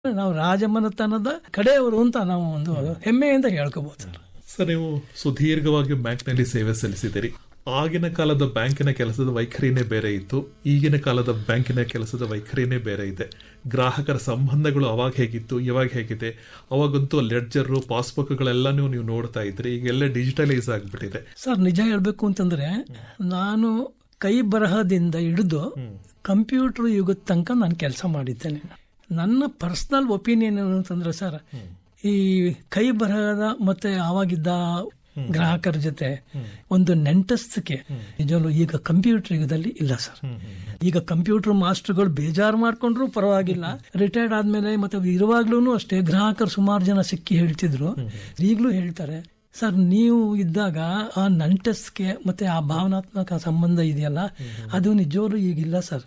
ನಾವು ರಾಜಮನೆತನದ ಕಡೆಯವರು ಅಂತ ನಾವು ಒಂದು ಹೆಮ್ಮೆಯಿಂದ ಹೇಳ್ಕೋಬಹುದು ಸರ್ ಸರ್ ನೀವು ಸುದೀರ್ಘವಾಗಿ ಬ್ಯಾಂಕ್ನಲ್ಲಿ ಸೇವೆ ಸಲ್ಲಿಸಿದಿರಿ ಆಗಿನ ಕಾಲದ ಬ್ಯಾಂಕಿನ ಕೆಲಸದ ವೈಖರಿನೇ ಬೇರೆ ಇತ್ತು ಈಗಿನ ಕಾಲದ ಬ್ಯಾಂಕಿನ ಕೆಲಸದ ವೈಖರಿನೇ ಬೇರೆ ಇದೆ ಗ್ರಾಹಕರ ಸಂಬಂಧಗಳು ಅವಾಗ ಹೇಗಿತ್ತು ಇವಾಗ ಹೇಗಿದೆ ಅವಾಗಂತೂ ಲೆಡ್ಜರ್ ಪಾಸ್ಬುಕ್ಗಳೆಲ್ಲನೂ ನೀವು ನೋಡ್ತಾ ಇದ್ರಿ ಈಗೆಲ್ಲ ಡಿಜಿಟಲೈಸ್ ಆಗಿಬಿಟ್ಟಿದೆ ಸರ್ ನಿಜ ಹೇಳ್ಬೇಕು ಅಂತಂದ್ರೆ ನಾನು ಕೈ ಬರಹದಿಂದ ಹಿಡಿದು ಕಂಪ್ಯೂಟರ್ ಯುಗದ ತನಕ ನಾನು ಕೆಲಸ ಮಾಡಿದ್ದೇನೆ ನನ್ನ ಪರ್ಸನಲ್ ಒಪಿನಿಯನ್ ಏನು ಅಂತಂದ್ರೆ ಸರ್ ಈ ಕೈ ಬರಹದ ಮತ್ತೆ ಆವಾಗಿದ್ದ ಗ್ರಾಹಕರ ಜೊತೆ ಒಂದು ನೆಂಟಸ್ತಿಕೆ ನಿಜವಲ್ಲೂ ಈಗ ಕಂಪ್ಯೂಟರ್ ಯುಗದಲ್ಲಿ ಇಲ್ಲ ಸರ್ ಈಗ ಕಂಪ್ಯೂಟರ್ ಮಾಸ್ಟರ್ಗಳು ಬೇಜಾರು ಮಾಡ್ಕೊಂಡ್ರು ಪರವಾಗಿಲ್ಲ ರಿಟೈರ್ಡ್ ಆದ್ಮೇಲೆ ಮತ್ತೆ ಇರುವಾಗ್ಲೂ ಅಷ್ಟೇ ಗ್ರಾಹಕರು ಸುಮಾರು ಜನ ಸಿಕ್ಕಿ ಹೇಳ್ತಿದ್ರು ಈಗಲೂ ಹೇಳ್ತಾರೆ ಸರ್ ನೀವು ಇದ್ದಾಗ ಆ ನಂಟಸ್ಗೆ ಮತ್ತೆ ಆ ಭಾವನಾತ್ಮಕ ಸಂಬಂಧ ಇದೆಯಲ್ಲ ಅದು ನಿಜವಾಗ್ಲೂ ಈಗಿಲ್ಲ ಸರ್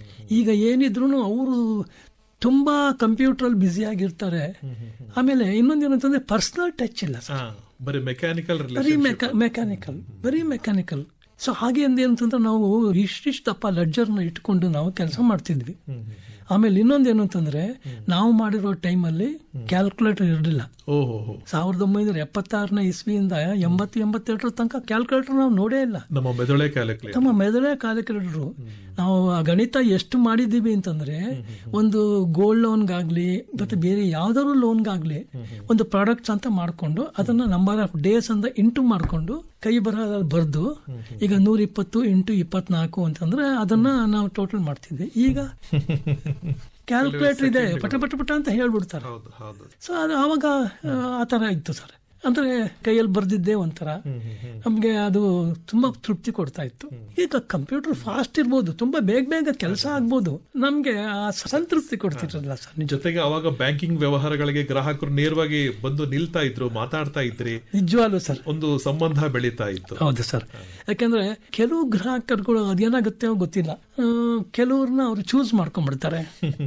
ಈಗ ಏನಿದ್ರು ಅವರು ತುಂಬಾ ಕಂಪ್ಯೂಟರ್ ಬ್ಯುಸಿ ಆಗಿರ್ತಾರೆ ಆಮೇಲೆ ಇನ್ನೊಂದೇನಂತಂದ್ರೆ ಪರ್ಸನಲ್ ಟಚ್ ಇಲ್ಲ ಸರ್ ಹಾ, ಬರೀ ಮೆಕ್ಯಾನಿಕಲ್ ಬರೀ ಮೆಕ್ಯಾನಿಕಲ್ ಬರೀ ಮೆಕ್ಯಾನಿಕಲ್ ಸೊ ಹಾಗೆ ಅಂತಂದ್ರೆ ನಾವು ಇಷ್ಟಿಷ್ಟಪ್ಪ ಲೆಡ್ಜರ್ನ ಇಟ್ಕೊಂಡು ನಾವು ಕೆಲಸ ಮಾಡ್ತಿದ್ವಿ ಆಮೇಲೆ ಇನ್ನೊಂದೇನು ಅಂತಂದ್ರೆ ನಾವು ಮಾಡಿರೋ ಟೈಮಲ್ಲಿ ಕ್ಯಾಲ್ಕುಲೇಟರ್ ಇರಲಿಲ್ಲ ಓಹೋ ಸಾವಿರದ ಒಂಬೈನೂರ ಎಪ್ಪತ್ತಾರನೇ ಇಸ್ವಿಯಿಂದ ಎಂಬತ್ತು ಎಂಬತ್ತೆರಡರ ತನಕ ಕ್ಯಾಲ್ಕುಲೇಟರ್ ನಾವು ನೋಡೇ ಇಲ್ಲ ನಮ್ಮ ಮೆದುಳೆ ಕ್ಯಾಲ್ಕುಲೇಟ್ ನಮ್ಮ ಮೆದುಳೇ ಕ್ಯಾಲ್ಕುಲೇಟರ್ ನಾವು ಆ ಗಣಿತ ಎಷ್ಟು ಮಾಡಿದ್ದೀವಿ ಅಂತಂದ್ರೆ ಒಂದು ಗೋಲ್ಡ್ ಲೋನ್ಗಾಗ್ಲಿ ಮತ್ತೆ ಬೇರೆ ಯಾವ್ದಾದ್ರು ಲೋನ್ಗಾಗ್ಲಿ ಒಂದು ಪ್ರಾಡಕ್ಟ್ಸ್ ಅಂತ ಮಾಡ್ಕೊಂಡು ಅದನ್ನ ನಂಬರ್ ಆಫ್ ಡೇಸ್ ಅಂತ ಇಂಟು ಮಾಡ್ಕೊಂಡು ಕೈ ಬರಹದಲ್ಲಿ ಬರೆದು ಈಗ ನೂರ ಇಪ್ಪತ್ತು ಇಂಟು ಇಪ್ಪತ್ನಾಲ್ಕು ಅಂತಂದ್ರೆ ಅದನ್ನ ನಾವು ಟೋಟಲ್ ಮಾಡ್ತಿದ್ವಿ ಈಗ ಕ್ಯಾಲ್ಕುಲೇಟರ್ ಇದೆ ಪಟ ಪಟ ಪಟ ಅಂತ ಹೇಳ್ಬಿಡ್ತಾರೆ ಹೌದು ಹೌದು ಸೊ ಅದು ಆವಾಗ ಆ, ಆ ಥರ ಇತ್ತು ಸರ್ ಅಂದ್ರೆ ಕೈಯಲ್ಲಿ ಬರ್ದಿದ್ದೇ ಒಂಥರ ನಮಗೆ ಅದು ತುಂಬಾ ತೃಪ್ತಿ ಕೊಡ್ತಾ ಇತ್ತು ಈಗ ಕಂಪ್ಯೂಟರ್ ಫಾಸ್ಟ್ ಇರ್ಬೋದು ತುಂಬಾ ಬೇಗ ಬೇಗ ಕೆಲಸ ಆಗ್ಬೋದು ನಮ್ಗೆ ಆ ಸಂತೃಪ್ತಿ ಕೊಡ್ತಿರಲ್ಲ ಸರ್ ನಿಜ ಜೊತೆಗೆ ಅವಾಗ ಬ್ಯಾಂಕಿಂಗ್ ವ್ಯವಹಾರಗಳಿಗೆ ಗ್ರಾಹಕರು ನೇರವಾಗಿ ಬಂದು ನಿಲ್ತಾ ಇದ್ರು ಮಾತಾಡ್ತಾ ಇದ್ರಿ ನಿಜವಾಗ್ಲು ಸರ್ ಒಂದು ಸಂಬಂಧ ಬೆಳೀತಾ ಇತ್ತು ಹೌದು ಸರ್ ಯಾಕಂದ್ರೆ ಕೆಲವು ಗ್ರಾಹಕರುಗಳು ಅದೇನಾಗುತ್ತೆ ಗೊತ್ತಿಲ್ಲ ಆ, ಕೆಲವ್ರನ್ನ ಅವ್ರು ಚೂಸ್ ಮಾಡ್ಕೊಂಡ್ಬಿಡ್ತಾರೆ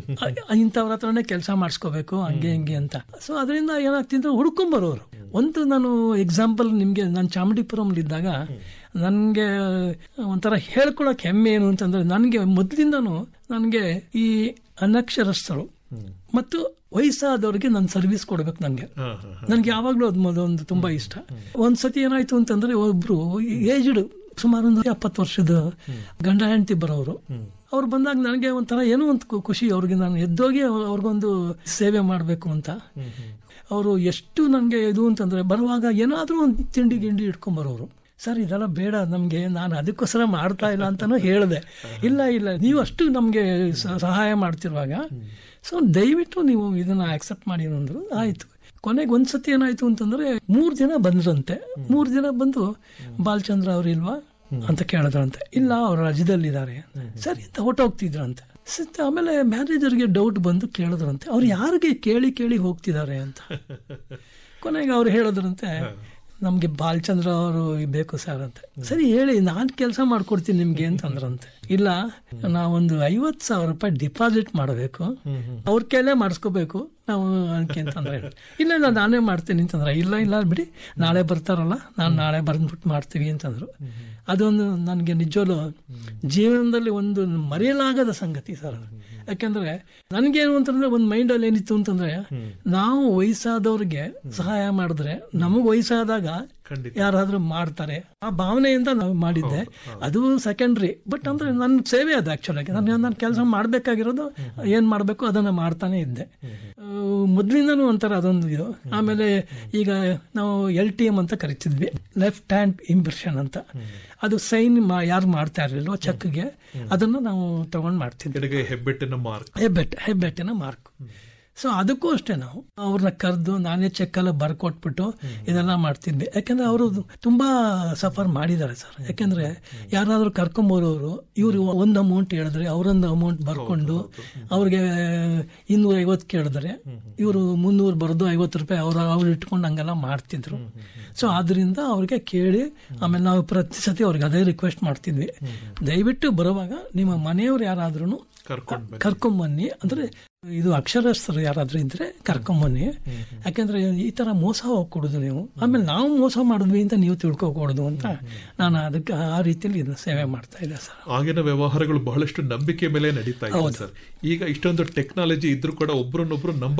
ಅ- ಇಂಥವ್ರ ಹತ್ರನೇ ಕೆಲಸ ಮಾಡಿಸ್ಕೋಬೇಕು ಹಂಗೆ ಹಿಂಗೆ ಅಂತ ಸೊ ಅದರಿಂದ ಏನಾಗ್ತಿದ್ರೆ ಹುಡ್ಕೊಂಬರೋರು ಒಂದು ನಾನು ಎಕ್ಸಾಂಪಲ್ ನಿಮಗೆ ನಾನು ಚಾಮುಂಡಿಪುರಂ ಇದ್ದಾಗ ನನಗೆ ಒಂಥರ ಹೇಳ್ಕೊಳಕ್ ಹೆಮ್ಮೆ ಏನು ಅಂತಂದ್ರೆ ನನಗೆ ಮೊದಲಿಂದನೂ ನನಗೆ ಈ ಅನಕ್ಷರಸ್ಥರು ಮತ್ತು ವಯಸ್ಸಾದವ್ರಿಗೆ ನಾನು ಸರ್ವಿಸ್ ಕೊಡ್ಬೇಕು ನನಗೆ ಹಾ, ಹಾ, ಹಾ. ನನಗೆ ಯಾವಾಗಲೂ ಅದು ಮೊದಲೊಂದು ತುಂಬಾ ಇಷ್ಟ ಒಂದ್ಸತಿ ಏನಾಯ್ತು ಅಂತಂದ್ರೆ ಒಬ್ರು ಏಜ್ಡ್ ಸುಮಾರು ಒಂದು ಎಪ್ಪತ್ತು ವರ್ಷದ ಗಂಡ ಹೆಂಡತಿ ಬರೋರು ಅವ್ರು ಬಂದಾಗ ನನಗೆ ಒಂಥರ ಏನೋ ಒಂದು ಖು- ಖುಷಿ ಅವ್ರಿಗೆ ನಾನು ಎದ್ದೋಗಿ ಅವ್ರ್- ಅವ್ರಿಗೊಂದು ಸೇವೆ ಮಾಡಬೇಕು ಅಂತ ಅವರು ಎಷ್ಟು ನನಗೆ ಇದು ಅಂತಂದ್ರೆ ಬರುವಾಗ ಏನಾದರೂ ಒಂದು ತಿಂಡಿ ಗಿಂಡಿ ಇಟ್ಕೊಂಡ್ ಬರೋರು ಸರ್ ಇದೆಲ್ಲ ಬೇಡ ನಮಗೆ ನಾನು ಅದಕ್ಕೋಸ್ಕರ ಮಾಡ್ತಾ ಇಲ್ಲ ಅಂತಾನು ಹೇಳಿದೆ ಇಲ್ಲ ಇಲ್ಲ ನೀವು ಅಷ್ಟು ನಮಗೆ ಸಹಾಯ ಮಾಡ್ತಿರುವಾಗ ಸೊ ದಯವಿಟ್ಟು ನೀವು ಇದನ್ನ ಆಕ್ಸೆಪ್ಟ್ ಮಾಡಿ ಅಂದ್ರು ಆಯ್ತು ಕೊನೆಗೆ ಒಂದ್ಸತಿ ಏನಾಯ್ತು ಅಂತಂದ್ರೆ ಮೂರ್ ಜನ ಬಂದ್ರಂತೆ ಮೂರ್ ಜನ ಬಂದು ಬಾಲಚಂದ್ರ ಅವ್ರು ಇಲ್ವಾ ಅಂತ ಕೇಳಿದ್ರಂತೆ ಇಲ್ಲ ಅವ್ರು ರಜದಲ್ಲಿದ್ದಾರೆ ಸರಿ ಅಂತ ಹೊಟ್ಟೋಗ್ತಿದ್ರಂತೆ ಸಿತ್ ಆಮೇಲೆ ಮ್ಯಾನೇಜರ್ಗೆ ಡೌಟ್ ಬಂದು ಕೇಳಿದ್ರಂತೆ ಅವ್ರು ಯಾರಿಗೆ ಕೇಳಿ ಕೇಳಿ ಹೋಗ್ತಿದ್ದಾರೆ ಅಂತ ಕೊನೆಗೆ ಅವ್ರು ಹೇಳಿದ್ರಂತೆ ನಮ್ಗೆ ಬಾಲಚಂದ್ರ ಅವರು ಬೇಕು ಸರ್ ಅಂತ ಸರಿ ಹೇಳಿ ನಾನು ಕೆಲಸ ಮಾಡ್ಕೊಡ್ತೀನಿ ನಿಮ್ಗೆ ಅಂತ ಅಂದ್ರಂತೆ ಇಲ್ಲ ನಾವೊಂದು ಐವತ್ತು ಸಾವಿರ ರೂಪಾಯಿ ಡಿಪಾಸಿಟ್ ಮಾಡಬೇಕು ಅವ್ರ ಕೈಲೇ ಮಾಡಿಸ್ಕೋಬೇಕು ನಾವು ಅದಕ್ಕೆ ಅಂತಂದ್ರೆ ಇಲ್ಲ ಇಲ್ಲ ನಾನೇ ಮಾಡ್ತೀನಿ ಅಂತಂದ್ರೆ ಇಲ್ಲ ಇಲ್ಲ ಬಿಡಿ ನಾಳೆ ಬರ್ತಾರಲ್ಲ ನಾನು ನಾಳೆ ಬಂದ್ಬಿಟ್ಟು ಮಾಡ್ತೀವಿ ಅಂತಂದ್ರು ಅದೊಂದು ನನಗೆ ನಿಜವಲ್ಲೂ ಜೀವನದಲ್ಲಿ ಒಂದು ಮರೆಯಲಾಗದ ಸಂಗತಿ ಸರ್ ಅದು. ಯಾಕೆಂದ್ರೆ ನನಗೇನು ಅಂತಂದ್ರೆ ಒಂದು ಮೈಂಡಲ್ಲಿ ಏನಿತ್ತು ಅಂತಂದ್ರೆ ನಾವು ವಯಸ್ಸಾದವ್ರಿಗೆ ಸಹಾಯ ಮಾಡಿದ್ರೆ ನಮಗ್ ವಯಸ್ಸಾದಾಗ ಖಂಡಿತ. ಯಾರಾದ್ರೂ ಮಾಡ್ತಾರೆ ಆ ಭಾವನೆಯಿಂದ ನಾವು ಮಾಡಿದ್ದೆ ಅದು ಸೆಕೆಂಡ್ರಿ ಬಟ್ ಅಂದ್ರೆ ನನ್ನ ಸೇವೆ ಅದು ಆಕ್ಚುಲಿ ನಾನು ನಾನು ಕೆಲಸ ಮಾಡ್ಬೇಕಾಗಿರೋದು ಏನ್ ಮಾಡ್ಬೇಕು ಅದನ್ನ ಮಾಡ್ತಾನೆ ಇದ್ದೆ ಮೊದ್ಲಿಂದನೂ ಒಂಥರ ಅದೊಂದು ಇದು ಆಮೇಲೆ ಈಗ ನಾವು ಎಲ್ ಟಿ ಎಂ ಅಂತ ಕರಿತಿದ್ವಿ ಲೆಫ್ಟ್ ಹ್ಯಾಂಡ್ ಇಂಪ್ರೆಷನ್ ಅಂತ ಅದು ಸೈನ್ ಯಾರು ಮಾಡ್ತಾ ಇರಲಿಲ್ವೋ ಚೆಕ್ಗೆ ಅದನ್ನ ನಾವು ತಗೊಂಡ್ ಮಾಡ್ತಿದ್ವಿ ಎಡಗೈ ಹೆಬ್ಬೆಟ್ಟಿನ ಮಾರ್ಕ್ ಹೆಬ್ಬೆಟ್ ಹೆಬ್ಬೆಟ್ಟಿನ ಮಾರ್ಕ್ ಸೊ ಅದಕ್ಕೂ ಅಷ್ಟೇ ನಾವು ಅವ್ರನ್ನ ಕರೆದು ನಾನೇ ಚೆಕ್ ಎಲ್ಲ ಬರ್ಕೊಟ್ಬಿಟ್ಟು ಇದೆಲ್ಲ ಮಾಡ್ತಿದ್ವಿ ಯಾಕಂದ್ರೆ ಅವರು ತುಂಬಾ ಸಫರ್ ಮಾಡಿದ್ದಾರೆ ಸರ್ ಯಾಕಂದ್ರೆ ಯಾರಾದ್ರೂ ಕರ್ಕೊಂಬರೋರು ಇವ್ರು ಒಂದು ಅಮೌಂಟ್ ಹೇಳಿದ್ರೆ ಅವರೊಂದು ಅಮೌಂಟ್ ಬರ್ಕೊಂಡು ಅವ್ರಿಗೆ ಇನ್ನೂರ ಐವತ್ತು ಕೇಳಿದ್ರೆ ಇವರು ಮುನ್ನೂರು ಬರೆದು ಐವತ್ತು ರೂಪಾಯಿ ಅವ್ರ ಅವ್ರು ಇಟ್ಕೊಂಡು ಹಂಗೆಲ್ಲ ಮಾಡ್ತಿದ್ರು ಸೊ ಆದ್ರಿಂದ ಅವ್ರಿಗೆ ಕೇಳಿ ಆಮೇಲೆ ನಾವು ಪ್ರತಿ ಸತಿ ಅವ್ರಿಗೆ ಅದೇ ರಿಕ್ವೆಸ್ಟ್ ಮಾಡ್ತಿದ್ವಿ ದಯವಿಟ್ಟು ಬರುವಾಗ ನಿಮ್ಮ ಮನೆಯವ್ರು ಯಾರಾದ್ರೂ ಕರ್ಕೊಂಡ್ ಬನ್ನಿ ಕರ್ಕೊಂಬನ್ನಿ ಅಂದ್ರೆ ಇದು ಅಕ್ಷರಸ್ಥರು ಯಾರಾದ್ರೂ ಇದ್ರೆ ಕರ್ಕೊಂಬನ್ನಿ ಯಾಕಂದ್ರೆ ಈ ತರ ಮೋಸ ಹೋಗ್ಕೊಡುದು ನೀವು ಆಮೇಲೆ ನಾವು ಮೋಸ ಮಾಡಿದ್ವಿ ಅಂತ ನೀವು ತಿಳ್ಕೊಕೂಡದು ಅಂತ ನಾನು ಅದಕ್ಕೆ ಆ ರೀತಿಯಲ್ಲಿ ಇದನ್ನ ಸೇವೆ ಮಾಡ್ತಾ ಇದ್ದೆ ಸರ್ ಆಗಿನ ವ್ಯವಹಾರಗಳು ಬಹಳಷ್ಟು ನಂಬಿಕೆ ಮೇಲೆ ನಡೀತಾ ಇದೆ ಸರ್ ಈಗ ಇಷ್ಟೊಂದು ಟೆಕ್ನಾಲಜಿ ಇದ್ರೂ ಕೂಡ ಒಬ್ರನ್ನೊಬ್ರು ನಂಬ